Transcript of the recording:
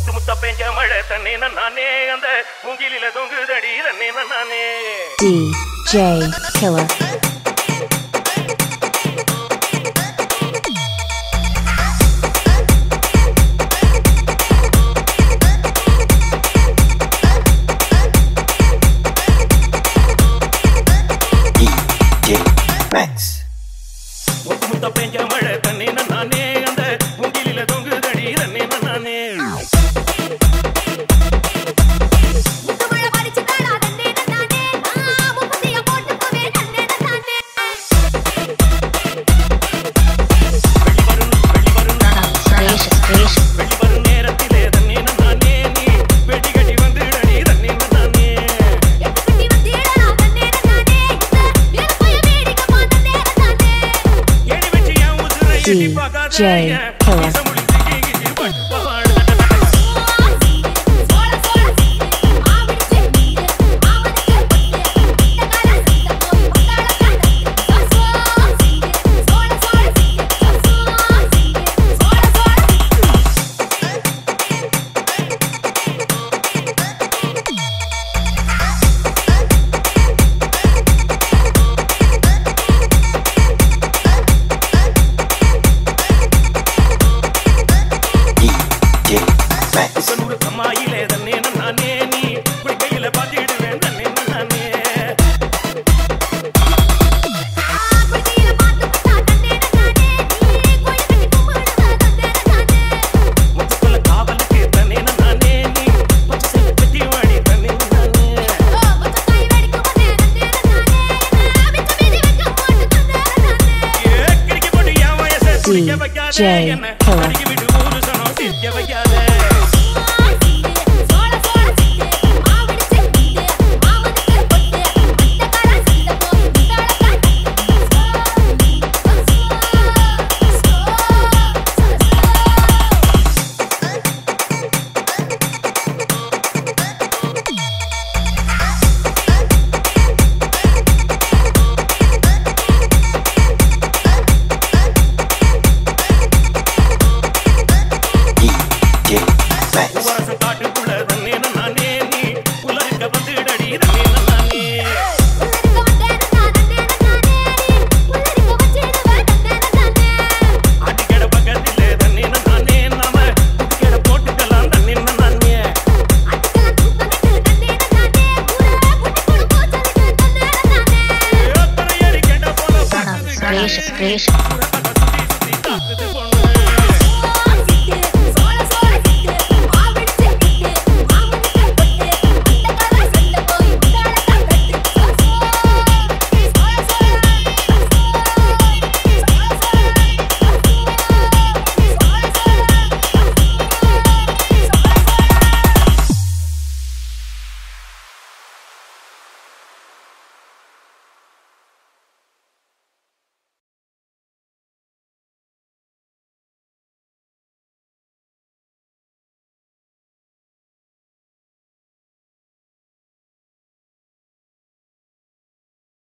முத்து முத்த பெஞ்ச மழை தண்ணே நானே அந்த மூங்கிலில தொங்குதடி தண்ணே நானே DJ Killer. DJ Max. முத்து முத்த பெஞ்ச மழை தண்ணே நானே அந்த மூங்கிலில தொங்குதடி தண்ணே நானே முத்துமழை பறிச்சுதாடா தன்னே நானே ஆ முப்பத்திய போட்டுக்குவே தன்னே நானே வெளி வரும் வெளி வரும் Creation, creation. வெளி வரும் நேரத்திலே தண்ணே நானே நீ வெடி கட்டி வந்துடடி தண்ணே நானே எட்டுப்பட்டி வந்தீடா தன்னே நானே இந்த வேலைய வேடிக்கை பார்த்தனே நானே ஏடி வெச்சி என் உசுரை எட்டி பார்க்காத DJ Killer. இசமுடி சிக்கி கிச்சி பட்டு சோள சோள சீதே ஆவடிச்சே நீதே ஆவடிச்சே பட்டே இந்த கால சீதே போய் கொண்டாட காதே சோள சீதே சோள சோள சீதே சோள சீதே சோள சோள சீதே DJ Max. கண்ணூர் கம்மாயிலே தண்ணே நானே நீ குளிக்கையில பாத்திடுவேன் தண்ணே நானே குடியில பாத்துட்டா தன்னே நானே நீ கோயில் கட்டி கும்பிடுவ தன்னே நானே முத்துக்குள்ள காவலுக்கு தண்ணே நானே நீ பச்சை செல்ல பெட்டி வாடி தண்ணே நானே ஓ பச்சை வெடிக்கும் தன்னே நானே என்ன விட்டு மீதி வைக்க போட்டு தன்னே நானே ஏ கிறுக்கி போட்டு என் வயசை துடிக்க வைக்காத DJ என்ன Killer. அடிக்கி விட்டு ஊரு சனம் சிரிக்க வைக்காத சோள சோள சீதே ஆவடிச்சே நீதே ஆவடிச்சே பட்டே இந்த கால சீதே போய் கொண்டாட காதே DJ Max. உரச காட்டுக்குள்ள தண்ணே நானே நீ உலருக்க வந்துடடி தண்ணே நானே உள்ளரிக்க வந்தே நானே நானே உள்ளரிக்க வச்சிடுவே தன்னே நானே அடிக்கட பக்கத்திலே தண்ணே நானே நாம குடிக்கட போட்டுக்கலாம் தண்ணே நானே அதுக்கெல்லாம் தூக்கமிட்டு தன்னே நானே ஊரே புட்டி புடு போச்சலிட்டு தன்னே நானே அத்தனை அடிக்கட போல பார்க்குது Creation, creation.